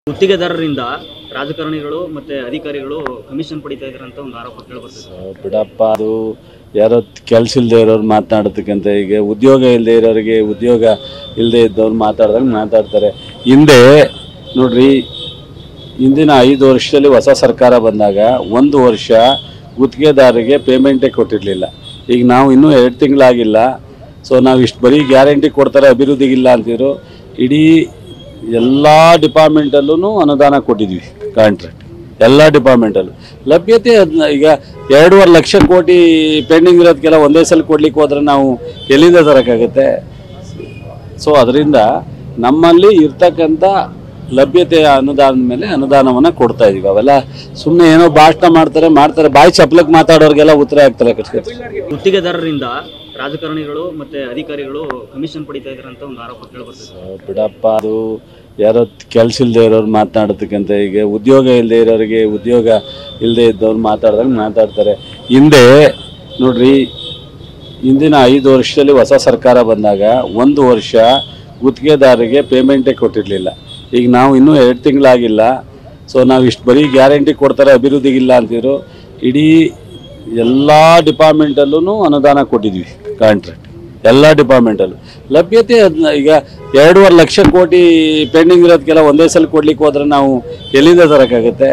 ಗುತ್ತಿಗೆದಾರರಿಂದ ರಾಜಕಾರಣಿಗಳು ಮತ್ತೆ ಅಧಿಕಾರಿಗಳು ಕಮಿಷನ್ ಪಡಿತಾ ಇದಾರೆ ಅಂತ ಒಂದು ಆರೋಪ ಕೇಳಿಬರ್ತದೆ ಸೊ ಬಿಡಪ್ಪ ಅದು ಯಾರೋ ಕೆಲಸ ಇಲ್ಲದೆ ಇರೋರು ಮಾತನಾಡೋದಕ್ಕಂತ ಈಗ ಉದ್ಯೋಗ ಇಲ್ಲದೆ ಇರೋರಿಗೆ ಉದ್ಯೋಗ ಇಲ್ಲದೆ ಇದ್ದವ್ರು ಮಾತಾಡ್ದಾಗ ಮಾತಾಡ್ತಾರೆ ಹಿಂದೆ ನೋಡ್ರಿ ಹಿಂದಿನ ಐದು ವರ್ಷದಲ್ಲಿ ಹೊಸ ಸರ್ಕಾರ ಬಂದಾಗ ಒಂದು ವರ್ಷ ಗುತ್ತಿಗೆದಾರರಿಗೆ ಪೇಮೆಂಟೇ ಕೊಟ್ಟಿರಲಿಲ್ಲ ಈಗ ನಾವು ಇನ್ನೂ ಎರಡು ತಿಂಗಳಾಗಿಲ್ಲ ಸೊ ನಾವು ಇಷ್ಟು ಬರೀ ಗ್ಯಾರಂಟಿ ಕೊಡ್ತಾರೆ ಅಭಿವೃದ್ಧಿಗಿಲ್ಲ ಅಂತಿದ್ರು ಇಡೀ ಎಲ್ಲ ಡಿಪಾರ್ಟ್ಮೆಂಟಲ್ಲೂ ಅನುದಾನ ಕೊಟ್ಟಿದ್ವಿ ಕಾಂಟ್ರಾಕ್ಟ್ ಎಲ್ಲ ಡಿಪಾರ್ಟ್ಮೆಂಟಲ್ಲೂ ಲಭ್ಯತೆ ಅದ್ನ ಈಗ ಎರಡೂವರೆ ಲಕ್ಷ ಕೋಟಿ ಪೆಂಡಿಂಗ್ ಇರೋದಕ್ಕೆಲ್ಲ ಒಂದೇ ಸಲ ಕೊಡ್ಲಿಕ್ಕೆ ಹೋದ್ರೆ ನಾವು ಎಲ್ಲಿಂದ ತರೋಕ್ಕಾಗುತ್ತೆ ಸೊ ಅದರಿಂದ ನಮ್ಮಲ್ಲಿ ಇರ್ತಕ್ಕಂಥ ಲಭ್ಯತೆಯ ಅನುದಾನದ ಮೇಲೆ ಅನುದಾನವನ್ನು ಕೊಡ್ತಾ ಇದೀವಿ ಅವೆಲ್ಲ ಸುಮ್ಮನೆ ಏನೋ ಭಾಷಣ ಮಾಡ್ತಾರೆ ಮಾಡ್ತಾರೆ ಬಾಯಿ ಚಪ್ಲಕ್ಕೆ ಮಾತಾಡೋರಿಗೆಲ್ಲ ಉತ್ತರ ಆಗ್ತಾರೆ ಕಟ್ಟಿ ಗುತ್ತಿಗೆದಾರರಿಂದ ರಾಜಕಾರಣಿಗಳು ಮತ್ತೆ ಅಧಿಕಾರಿಗಳು ಕಮಿಷನ್ ಪಡಿತಾ ಇದಾರೆ ಅಂತ ಒಂದು ಆರೋಪ ಕೇಳಿಬರ್ತದೆ ಸೊ ಬಿಡಪ್ಪ ಅದು ಯಾರೋ ಕೆಲಸ ಇಲ್ಲದೆ ಇರೋರು ಮಾತನಾಡೋದಕ್ಕಂತ ಈಗ ಉದ್ಯೋಗ ಇಲ್ಲದೆ ಇರೋರಿಗೆ ಉದ್ಯೋಗ ಇಲ್ಲದೆ ಇದ್ದವ್ರು ಮಾತಾಡ್ದಾಗ ಮಾತಾಡ್ತಾರೆ ಹಿಂದೆ ನೋಡ್ರಿ ಹಿಂದಿನ ಐದು ವರ್ಷದಲ್ಲಿ ಹೊಸ ಸರ್ಕಾರ ಬಂದಾಗ ಒಂದು ವರ್ಷ ಗುತ್ತಿಗೆದಾರರಿಗೆ ಪೇಮೆಂಟೇ ಕೊಟ್ಟಿರಲಿಲ್ಲ ಈಗ ನಾವು ಇನ್ನೂ ಎರಡು ತಿಂಗಳಾಗಿಲ್ಲ ಸೊ ನಾವು ಇಷ್ಟು ಬರೀ ಗ್ಯಾರಂಟಿ ಕೊಡ್ತಾರೆ ಅಭಿವೃದ್ಧಿಗಿಲ್ಲ ಅಂತಿದ್ರು ಇಡೀ ಎಲ್ಲ ಡಿಪಾರ್ಟ್ಮೆಂಟಲ್ಲೂ ಅನುದಾನ ಕೊಟ್ಟಿದ್ವಿ ಕಾಂಟ್ರಾಕ್ಟ್ ಎಲ್ಲ ಡಿಪಾರ್ಟ್ಮೆಂಟಲ್ಲೂ ಲಭ್ಯತೆ ಅದ್ನ ಈಗ ಎರಡೂವರೆ ಲಕ್ಷ ಕೋಟಿ ಪೆಂಡಿಂಗ್ ಇರೋದಕ್ಕೆಲ್ಲ ಒಂದೇ ಸಲ ಕೊಡ್ಲಿಕ್ಕೆ ಹೋದ್ರೆ ನಾವು ಎಲ್ಲಿಂದ ತರೋಕ್ಕಾಗುತ್ತೆ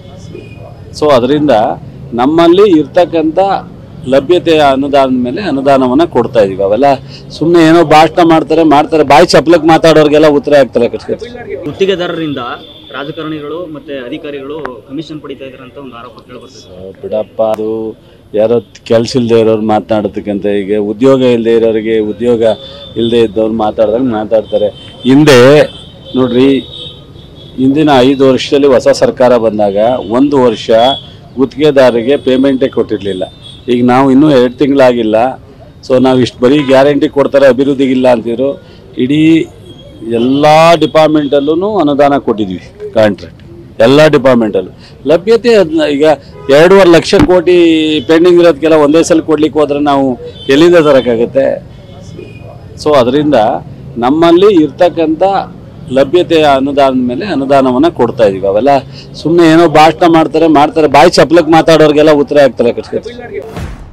ಸೊ ಅದರಿಂದ ನಮ್ಮಲ್ಲಿ ಇರ್ತಕ್ಕಂಥ ಲಭ್ಯತೆಯ ಅನುದಾನದ ಮೇಲೆ ಅನುದಾನವನ್ನು ಕೊಡ್ತಾ ಇದೀವಿ ಅವೆಲ್ಲ ಸುಮ್ಮನೆ ಏನೋ ಭಾಷಣ ಮಾಡ್ತಾರೆ ಮಾಡ್ತಾರೆ ಬಾಯಿ ಚಪ್ಲಕ್ಕೆ ಮಾತಾಡೋರಿಗೆಲ್ಲ ಉತ್ತರ ಆಗ್ತಾರೆ ಕಟ್ಟಿ ಗುತ್ತಿಗೆದಾರರಿಂದ ರಾಜಕಾರಣಿಗಳು ಮತ್ತೆ ಅಧಿಕಾರಿಗಳು ಕಮಿಷನ್ ಪಡಿತಾ ಇದಾರೆ ಅಂತ ಒಂದು ಆರೋಪ ಕೇಳಿಬರ್ತದೆ ಸೊ ಬಿಡಪ್ಪ ಅದು ಯಾರೋ ಕೆಲಸ ಇಲ್ಲದೆ ಇರೋರು ಮಾತನಾಡೋದಕ್ಕಂತ ಈಗ ಉದ್ಯೋಗ ಇಲ್ಲದೆ ಇರೋರಿಗೆ ಉದ್ಯೋಗ ಇಲ್ಲದೆ ಇದ್ದವ್ರು ಮಾತಾಡ್ದಾಗ ಮಾತಾಡ್ತಾರೆ ಹಿಂದೆ ನೋಡ್ರಿ ಹಿಂದಿನ ಐದು ವರ್ಷದಲ್ಲಿ ಹೊಸ ಸರ್ಕಾರ ಬಂದಾಗ ಒಂದು ವರ್ಷ ಗುತ್ತಿಗೆದಾರರಿಗೆ ಪೇಮೆಂಟೇ ಕೊಟ್ಟಿರಲಿಲ್ಲ ಈಗ ನಾವು ಇನ್ನೂ ಎರಡು ತಿಂಗಳಾಗಿಲ್ಲ ಸೊ ನಾವು ಇಷ್ಟು ಬರೀ ಗ್ಯಾರಂಟಿ ಕೊಡ್ತಾರೆ ಅಭಿವೃದ್ಧಿಗಿಲ್ಲ ಅಂತಿದ್ರು ಇಡೀ ಎಲ್ಲ ಡಿಪಾರ್ಟ್ಮೆಂಟಲ್ಲೂ ಅನುದಾನ ಕೊಟ್ಟಿದ್ವಿ ಕಾಂಟ್ರಾಕ್ಟ್ ಎಲ್ಲ ಡಿಪಾರ್ಟ್ಮೆಂಟಲ್ಲೂ ಲಭ್ಯತೆ ಅದ್ನ ಈಗ ಎರಡೂವರೆ ಲಕ್ಷ ಕೋಟಿ ಪೆಂಡಿಂಗ್ ಇರೋದಕ್ಕೆಲ್ಲ ಒಂದೇ ಸಲ ಕೊಡ್ಲಿಕ್ಕೆ ಹೋದ್ರೆ ನಾವು ಎಲ್ಲಿಂದ ತರೋಕ್ಕಾಗುತ್ತೆ ಸೊ ಅದರಿಂದ ನಮ್ಮಲ್ಲಿ ಇರ್ತಕ್ಕಂಥ ಲಭ್ಯತೆಯ ಅನುದಾನದ ಮೇಲೆ ಅನುದಾನವನ್ನು ಕೊಡ್ತಾ ಇದೀವಿ ಅವೆಲ್ಲ ಸುಮ್ಮನೆ ಏನೋ ಭಾಷಣ ಮಾಡ್ತಾರೆ ಮಾಡ್ತಾರೆ ಬಾಯಿ ಚಪ್ಲಕ್ಕೆ ಮಾತಾಡೋರಿಗೆಲ್ಲ ಉತ್ತರ ಆಗ್ತಾರೆ ಕಟ್ಟಿ